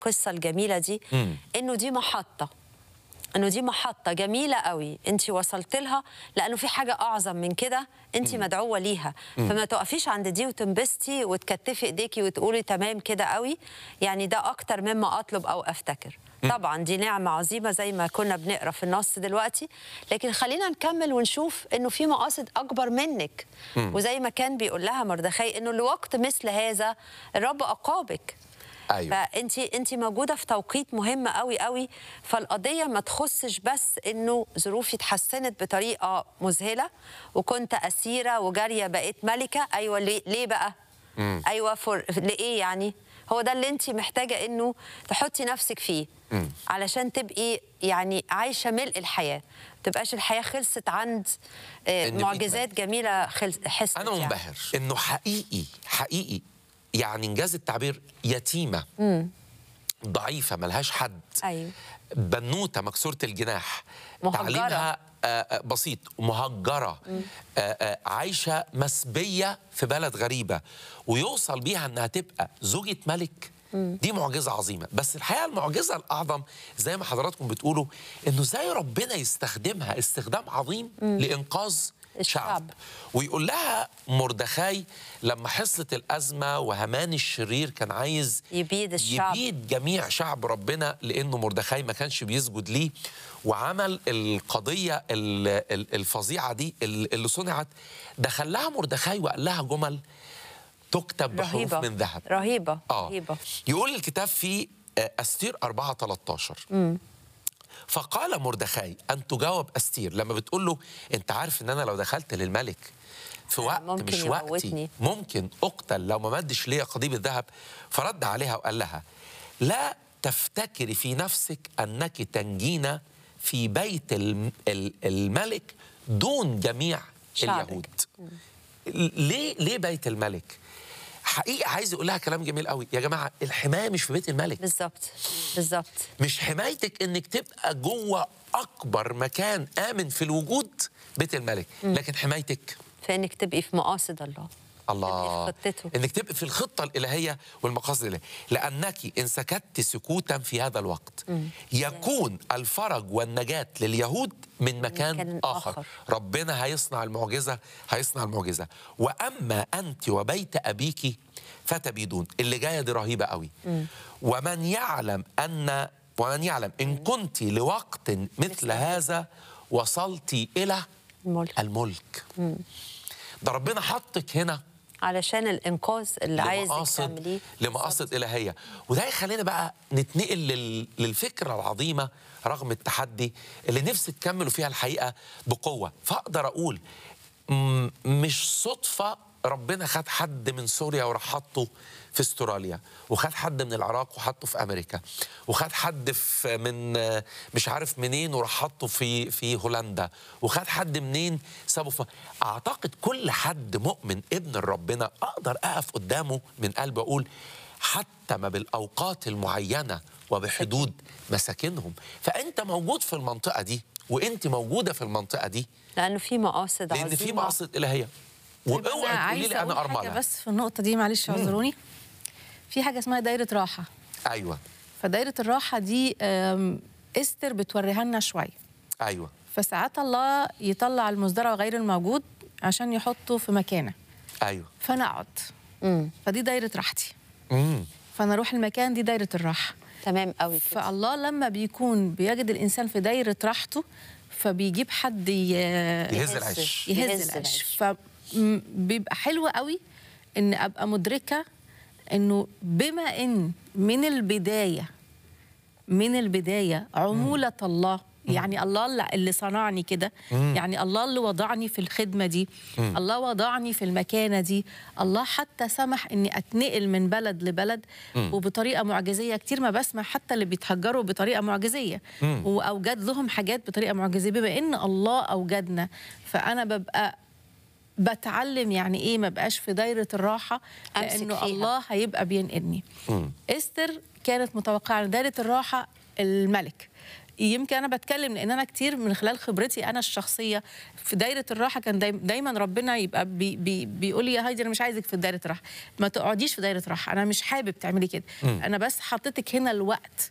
القصه الجميله دي مم. انه دي محطه انه دي محطه جميله قوي انت وصلت لها لانه في حاجه اعظم من كده انت مدعوه ليها فما تقفيش عند دي وتنبسطي وتكتفي ايديكي وتقولي تمام كده قوي يعني ده اكتر مما اطلب او افتكر طبعا دي نعمه عظيمه زي ما كنا بنقرا في النص دلوقتي لكن خلينا نكمل ونشوف انه في مقاصد اكبر منك وزي ما كان بيقول لها مردخي انه لوقت مثل هذا الرب اقابك ايوه فانت انت موجوده في توقيت مهم قوي قوي فالقضيه ما تخصش بس انه ظروفي اتحسنت بطريقه مذهله وكنت اسيره وجاريه بقيت ملكه ايوه ليه, ليه بقى مم. ايوه فور لايه يعني هو ده اللي انت محتاجه انه تحطي نفسك فيه مم. علشان تبقي يعني عايشه ملء الحياه ما تبقاش الحياه خلصت عند آه، إن بإيد معجزات جميله خلص حصلت انا يعني. منبهر انه حقيقي حقيقي يعني انجاز التعبير يتيمه ضعيفه ملهاش حد ايوه بنوته مكسوره الجناح مهجرة. تعليمها آه، آه، بسيط مهجره آه، آه، عايشه مسبيه في بلد غريبه ويوصل بيها انها تبقى زوجة ملك دي معجزه عظيمه بس الحقيقه المعجزه الاعظم زي ما حضراتكم بتقولوا انه زي ربنا يستخدمها استخدام عظيم لانقاذ الشعب. شعب ويقول لها مردخاي لما حصلت الازمه وهمان الشرير كان عايز يبيد الشعب. يبيد جميع شعب ربنا لانه مردخاي ما كانش بيسجد ليه وعمل القضيه ال- ال- الفظيعه دي ال- اللي صنعت دخل لها مردخاي وقال لها جمل تكتب بحروف رهيبه من ذهب رهيبه اه رهيبه يقول الكتاب في آه، استير 4 13 فقال مردخاي ان تجاوب استير لما بتقول له انت عارف ان انا لو دخلت للملك في وقت ممكن مش وقتي يموتني. ممكن اقتل لو ما مدش ليا قضيب الذهب فرد عليها وقال لها لا تفتكري في نفسك انك تنجين في بيت الم- ال- الملك دون جميع شعبك. اليهود ليه ليه بيت الملك حقيقي عايز يقول لها كلام جميل قوي يا جماعه الحمايه مش في بيت الملك بالظبط بالظبط مش حمايتك انك تبقى جوه اكبر مكان امن في الوجود بيت الملك لكن حمايتك في انك تبقي في مقاصد الله الله تبقي في خطته. انك تبقى في الخطه الالهيه والمقاصد الالهيه لانك ان سكت سكوتا في هذا الوقت يكون الفرج والنجاه لليهود من مكان, مكان آخر. آخر. ربنا هيصنع المعجزه هيصنع المعجزه واما انت وبيت ابيك فتبيدون اللي جايه دي رهيبه قوي ومن يعلم ان ومن يعلم ان كنت لوقت مثل مثل هذا وصلت الى الملك الملك ده ربنا حطك هنا علشان الانقاذ اللي عايزك لمقاصد تعمليه لمقاصد إلهية وده يخلينا بقى نتنقل لل... للفكرة العظيمة رغم التحدي اللي نفسي تكملوا فيها الحقيقة بقوة فأقدر أقول م... مش صدفة ربنا خد حد من سوريا وراح حطه في استراليا وخد حد من العراق وحطه في امريكا وخد حد في من مش عارف منين وراح حطه في في هولندا وخد حد منين سابه في اعتقد كل حد مؤمن ابن ربنا اقدر اقف قدامه من قلب اقول حتى ما بالاوقات المعينه وبحدود مساكنهم فانت موجود في المنطقه دي وانت موجوده في المنطقه دي لانه في مقاصد لان عظيمه في مقاصد الهيه واوعي تقولي عايزة لي انا أقول حاجة ارمله بس في النقطة دي معلش اعذروني في حاجة اسمها دايرة راحة ايوه فدايرة الراحة دي آم، استر بتوريها لنا شوية ايوه فساعات الله يطلع المزدرع غير الموجود عشان يحطه في مكانه ايوه فانا اقعد امم فدي دايرة راحتي امم فانا اروح المكان دي دايرة الراحة تمام قوي كده. فالله لما بيكون بيجد الانسان في دايرة راحته فبيجيب حد ي... يهز يهز. العش يهز يهز العش فبيبقى حلو قوي ان ابقى مدركه انه بما ان من البدايه من البدايه عموله الله يعني الله اللي- اللي صنعني كده يعني الله اللي وضعني في الخدمه دي الله وضعني في المكانه دي الله حتى سمح اني اتنقل من بلد لبلد وبطريقه معجزيه كتير ما بسمع حتى اللي بيتهجروا بطريقه معجزيه واوجد لهم حاجات بطريقه معجزيه بما ان الله اوجدنا فانا ببقى بتعلم يعني ايه ما بقاش في دايره الراحه أمسك لانه فيها. الله هيبقى بينقلني مم. استر كانت متوقعه إن دايره الراحه الملك يمكن انا بتكلم لان انا كتير من خلال خبرتي انا الشخصيه في دايره الراحه كان دايما, دايما ربنا يبقى بي بي بيقول لي يا هايدي انا مش عايزك في دايره راحه ما تقعديش في دايره راحه انا مش حابب تعملي كده انا بس حطيتك هنا الوقت